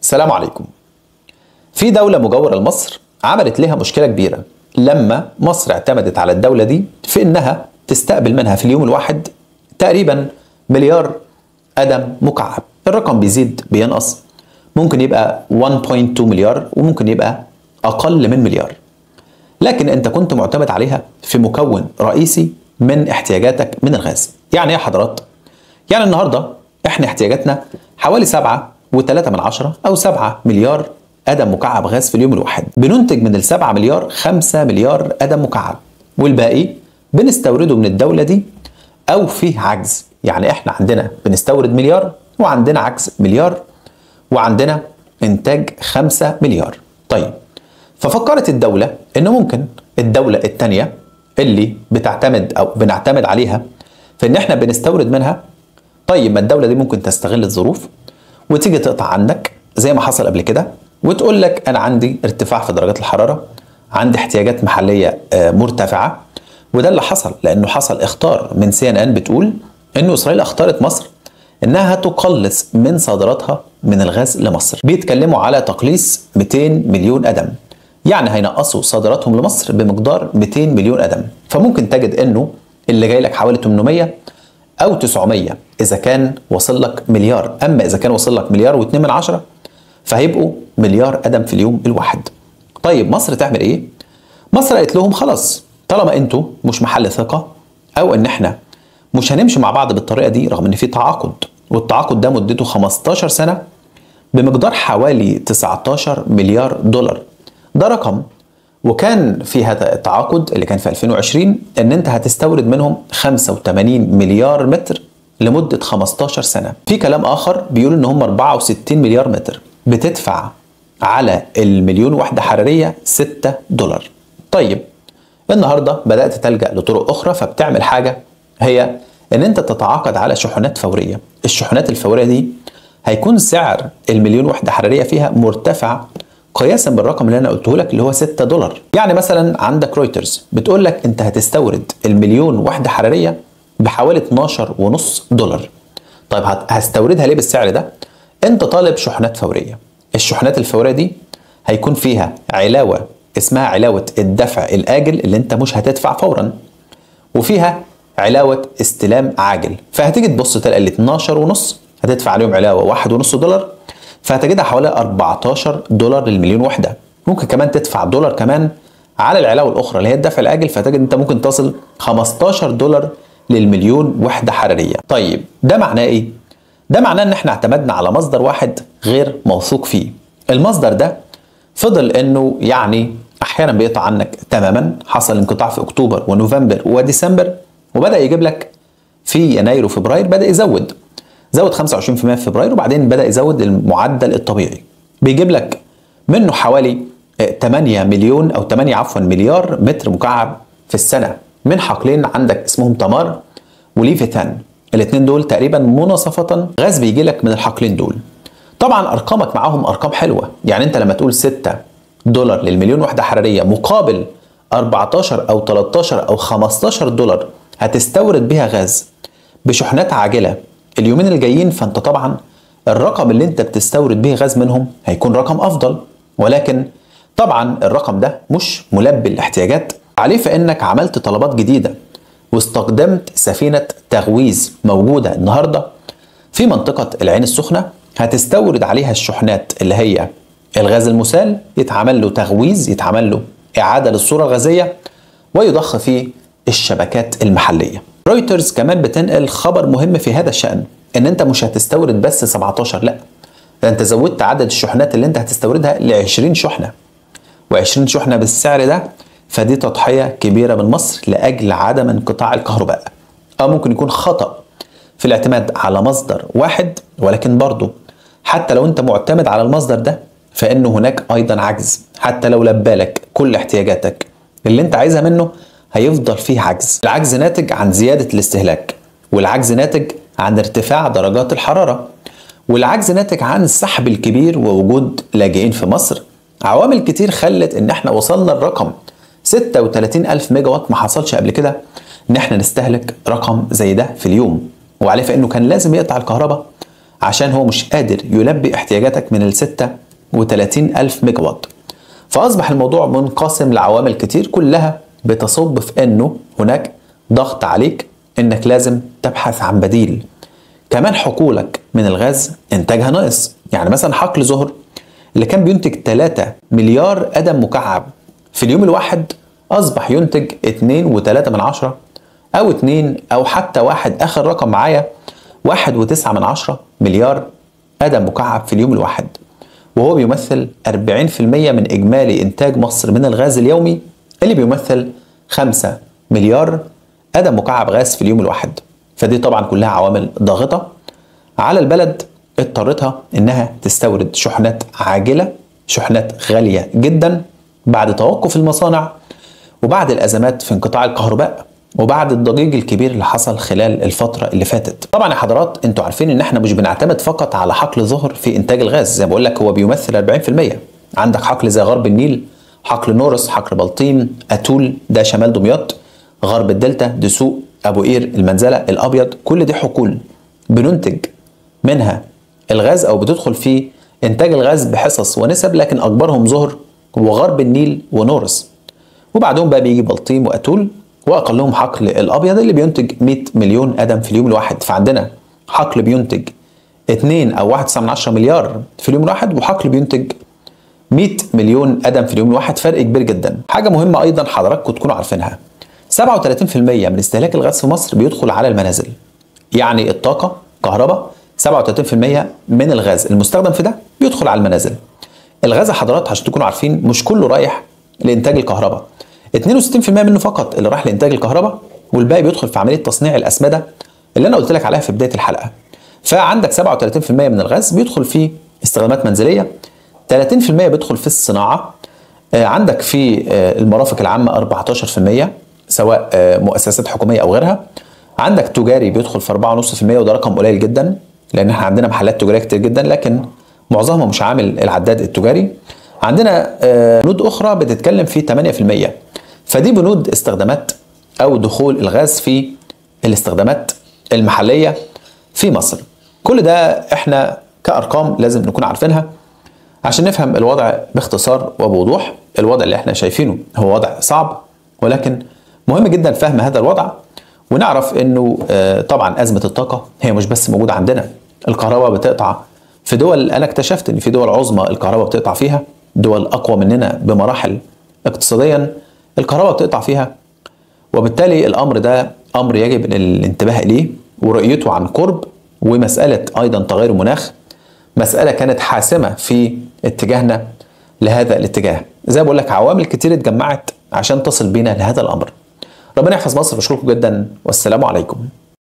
السلام عليكم في دولة مجاورة لمصر عملت لها مشكلة كبيرة لما مصر اعتمدت على الدولة دي في انها تستقبل منها في اليوم الواحد تقريبا مليار قدم مكعب الرقم بيزيد بينقص ممكن يبقى 1.2 مليار وممكن يبقى اقل من مليار لكن انت كنت معتمد عليها في مكون رئيسي من احتياجاتك من الغاز يعني ايه يا حضرات يعني النهارده احنا احتياجاتنا حوالي 7 و3 من عشرة او 7 مليار قدم مكعب غاز في اليوم الواحد بننتج من ال 7 مليار 5 مليار قدم مكعب والباقي بنستورده من الدولة دي او فيه عجز يعني احنا عندنا بنستورد مليار وعندنا عجز مليار وعندنا انتاج 5 مليار طيب ففكرت الدولة انه ممكن الدولة التانية اللي بتعتمد او بنعتمد عليها في ان احنا بنستورد منها طيب ما الدولة دي ممكن تستغل الظروف وتيجي تقطع عنك زي ما حصل قبل كده وتقول لك انا عندي ارتفاع في درجات الحرارة عندي احتياجات محلية آه، مرتفعة وده اللي حصل لانه حصل اختار من سي ان ان بتقول انه اسرائيل اختارت مصر انها تقلص من صادراتها من الغاز لمصر بيتكلموا على تقليص 200 مليون قدم يعني هينقصوا صادراتهم لمصر بمقدار 200 مليون قدم فممكن تجد انه اللي جاي لك حوالي 800 او 900 اذا كان وصل لك مليار اما اذا كان وصل لك مليار و2 من عشرة فهيبقوا مليار قدم في اليوم الواحد طيب مصر تعمل ايه مصر قالت لهم خلاص طالما انتوا مش محل ثقه او ان احنا مش هنمشي مع بعض بالطريقه دي رغم ان في تعاقد والتعاقد ده مدته 15 سنه بمقدار حوالي 19 مليار دولار ده رقم وكان في هذا التعاقد اللي كان في 2020 ان انت هتستورد منهم 85 مليار متر لمدة 15 سنة في كلام آخر بيقول إن هم 64 مليار متر بتدفع على المليون وحدة حرارية 6 دولار طيب النهاردة بدأت تلجأ لطرق أخرى فبتعمل حاجة هي إن أنت تتعاقد على شحنات فورية الشحنات الفورية دي هيكون سعر المليون وحدة حرارية فيها مرتفع قياسا بالرقم اللي انا قلته لك اللي هو 6 دولار يعني مثلا عندك رويترز بتقول لك انت هتستورد المليون وحده حراريه بحوالي 12 ونص دولار طيب هت- هستوردها ليه بالسعر ده انت طالب شحنات فوريه الشحنات الفوريه دي هيكون فيها علاوه اسمها علاوه الدفع الاجل اللي انت مش هتدفع فورا وفيها علاوة استلام عاجل فهتيجي تبص تلاقي ال 12 ونص هتدفع عليهم علاوة واحد ونص دولار فهتجدها حوالي 14 دولار للمليون وحدة ممكن كمان تدفع دولار كمان على العلاوة الأخرى اللي هي الدفع الآجل فتجد أنت ممكن تصل 15 دولار للمليون وحدة حرارية طيب ده معناه إيه؟ ده معناه ان احنا اعتمدنا على مصدر واحد غير موثوق فيه المصدر ده فضل انه يعني احيانا بيقطع عنك تماما حصل انقطاع في اكتوبر ونوفمبر وديسمبر وبدا يجيب لك في يناير وفبراير بدا يزود زود 25% في فبراير وبعدين بدا يزود المعدل الطبيعي بيجيب لك منه حوالي آه، 8 مليون او 8 عفوا مليار متر مكعب في السنه من حقلين عندك اسمهم تمار وليفيثان الاثنين دول تقريبا مناصفة غاز بيجي لك من الحقلين دول طبعا ارقامك معاهم ارقام حلوه يعني انت لما تقول 6 دولار للمليون وحده حراريه مقابل 14 او 13 او 15 دولار هتستورد بيها غاز بشحنات عاجله اليومين الجايين فانت طبعا الرقم اللي انت بتستورد به غاز منهم هيكون رقم افضل ولكن طبعا الرقم ده مش ملبي الاحتياجات عليه فانك عملت طلبات جديده واستخدمت سفينه تغويز موجوده النهارده في منطقة العين السخنة هتستورد عليها الشحنات اللي هي الغاز المسال يتعمل له تغويز يتعمل له إعادة للصورة الغازية ويضخ في الشبكات المحلية رويترز كمان بتنقل خبر مهم في هذا الشأن إن أنت مش هتستورد بس 17 لا ده أنت زودت عدد الشحنات اللي أنت هتستوردها ل 20 شحنة و20 شحنة بالسعر ده فدي تضحية كبيرة من مصر لأجل عدم انقطاع الكهرباء أو ممكن يكون خطأ في الاعتماد على مصدر واحد ولكن برضه حتى لو انت معتمد على المصدر ده فإن هناك أيضا عجز حتى لو لبالك كل احتياجاتك اللي انت عايزها منه هيفضل فيه عجز العجز ناتج عن زيادة الاستهلاك والعجز ناتج عن ارتفاع درجات الحرارة والعجز ناتج عن السحب الكبير ووجود لاجئين في مصر عوامل كتير خلت ان احنا وصلنا الرقم 36 ألف ميجا وات ما حصلش قبل كده ان احنا نستهلك رقم زي ده في اليوم وعليه فانه كان لازم يقطع الكهرباء عشان هو مش قادر يلبي احتياجاتك من ال 36 ألف ميجا وات فأصبح الموضوع منقسم لعوامل كتير كلها بتصب في أنه هناك ضغط عليك أنك لازم تبحث عن بديل كمان حقولك من الغاز إنتاجها ناقص يعني مثلا حقل زهر اللي كان بينتج 3 مليار قدم مكعب في اليوم الواحد أصبح ينتج 2.3 من عشرة أو 2 أو حتى واحد آخر رقم معايا 1.9 من عشرة مليار قدم مكعب في اليوم الواحد وهو بيمثل 40% من إجمالي إنتاج مصر من الغاز اليومي اللي بيمثل 5 مليار قدم مكعب غاز في اليوم الواحد فدي طبعا كلها عوامل ضاغطة على البلد اضطرتها انها تستورد شحنات عاجله شحنات غاليه جدا بعد توقف المصانع وبعد الازمات في انقطاع الكهرباء وبعد الضجيج الكبير اللي حصل خلال الفترة اللي فاتت طبعا يا حضرات انتوا عارفين ان احنا مش بنعتمد فقط على حقل ظهر في انتاج الغاز زي ما بقول لك هو بيمثل 40% عندك حقل زي غرب النيل حقل نورس حقل بلطيم اتول ده شمال دمياط غرب الدلتا دسوق ابو قير المنزله الابيض كل دي حقول بننتج منها الغاز او بتدخل في انتاج الغاز بحصص ونسب لكن اكبرهم ظهر وغرب النيل ونورس وبعدهم بقى بيجي بلطيم واتول واقلهم حقل الابيض اللي بينتج 100 مليون قدم في اليوم الواحد فعندنا حقل بينتج 2 او 1.9 مليار في اليوم الواحد وحقل بينتج 100 مليون قدم في اليوم الواحد فرق كبير جدا حاجه مهمه ايضا حضراتكم تكونوا عارفينها 37% من استهلاك الغاز في مصر بيدخل على المنازل يعني الطاقه كهرباء 37% من الغاز المستخدم في ده بيدخل على المنازل الغاز يا حضرات عشان تكونوا عارفين مش كله رايح لانتاج الكهرباء 62% منه فقط اللي راح لانتاج الكهرباء والباقي بيدخل في عمليه تصنيع الاسمده اللي انا قلت لك عليها في بدايه الحلقه فعندك 37% من الغاز بيدخل في استخدامات منزليه 30% بيدخل في الصناعه عندك في المرافق العامه 14% سواء مؤسسات حكوميه او غيرها عندك تجاري بيدخل في 4.5% وده رقم قليل جدا لان احنا عندنا محلات تجاريه كتير جدا لكن معظمها مش عامل العداد التجاري عندنا بنود اخرى بتتكلم في 8% فدي بنود استخدامات او دخول الغاز في الاستخدامات المحليه في مصر كل ده احنا كارقام لازم نكون عارفينها عشان نفهم الوضع باختصار وبوضوح الوضع اللي احنا شايفينه هو وضع صعب ولكن مهم جدا فهم هذا الوضع ونعرف انه طبعا ازمه الطاقه هي مش بس موجوده عندنا الكهرباء بتقطع في دول انا اكتشفت ان في دول عظمى الكهرباء بتقطع فيها دول اقوى مننا بمراحل اقتصاديا الكهرباء بتقطع فيها وبالتالي الامر ده امر يجب الانتباه اليه ورؤيته عن قرب ومساله ايضا تغير المناخ مساله كانت حاسمه في اتجاهنا لهذا الاتجاه زي ما بقول لك عوامل كتير اتجمعت عشان تصل بينا لهذا الامر ربنا يحفظ مصر بشكركم جدا والسلام عليكم